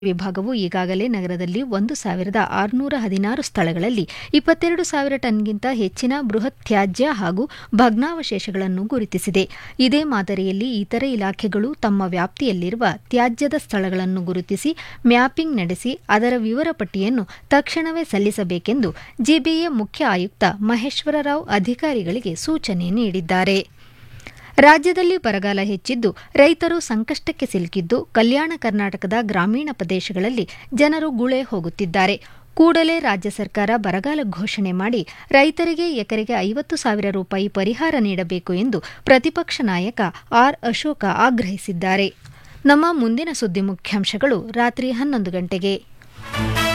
ವಿಭಾಗವು ಈಗಾಗಲೇ ನಗರದಲ್ಲಿ ಒಂದು ಸಾವಿರದ ಆರುನೂರ ಹದಿನಾರು ಸ್ಥಳಗಳಲ್ಲಿ ಇಪ್ಪತ್ತೆರಡು ಸಾವಿರ ಟನ್ಗಿಂತ ಹೆಚ್ಚಿನ ಬೃಹತ್ ತ್ಯಾಜ್ಯ ಹಾಗೂ ಭಗ್ನಾವಶೇಷಗಳನ್ನು ಗುರುತಿಸಿದೆ ಇದೇ ಮಾದರಿಯಲ್ಲಿ ಇತರೆ ಇಲಾಖೆಗಳು ತಮ್ಮ ವ್ಯಾಪ್ತಿಯಲ್ಲಿರುವ ತ್ಯಾಜ್ಯದ ಸ್ಥಳಗಳನ್ನು ಗುರುತಿಸಿ ಮ್ಯಾಪಿಂಗ್ ನಡೆಸಿ ಅದರ ವಿವರ ಪಟ್ಟಿಯನ್ನು ತಕ್ಷಣವೇ ಸಲ್ಲಿಸಬೇಕೆಂದು ಜಿಬಿಎ ಮುಖ್ಯ ಆಯುಕ್ತ ಮಹೇಶ್ವರರಾವ್ ಅಧಿಕಾರಿಗಳಿಗೆ ಸೂಚನೆ ನೀಡಿದ್ದಾರೆ ರಾಜ್ಯದಲ್ಲಿ ಬರಗಾಲ ಹೆಚ್ಚಿದ್ದು ರೈತರು ಸಂಕಷ್ಟಕ್ಕೆ ಸಿಲುಕಿದ್ದು ಕಲ್ಯಾಣ ಕರ್ನಾಟಕದ ಗ್ರಾಮೀಣ ಪ್ರದೇಶಗಳಲ್ಲಿ ಜನರು ಗುಳೆ ಹೋಗುತ್ತಿದ್ದಾರೆ ಕೂಡಲೇ ರಾಜ್ಯ ಸರ್ಕಾರ ಬರಗಾಲ ಘೋಷಣೆ ಮಾಡಿ ರೈತರಿಗೆ ಎಕರೆಗೆ ಐವತ್ತು ಸಾವಿರ ರೂಪಾಯಿ ಪರಿಹಾರ ನೀಡಬೇಕು ಎಂದು ಪ್ರತಿಪಕ್ಷ ನಾಯಕ ಆರ್ ಅಶೋಕ ಆಗ್ರಹಿಸಿದ್ದಾರೆ ನಮ್ಮ ಮುಂದಿನ ಸುದ್ದಿ ಮುಖ್ಯಾಂಶಗಳು ರಾತ್ರಿ ಹನ್ನೊಂದು ಗಂಟೆಗೆ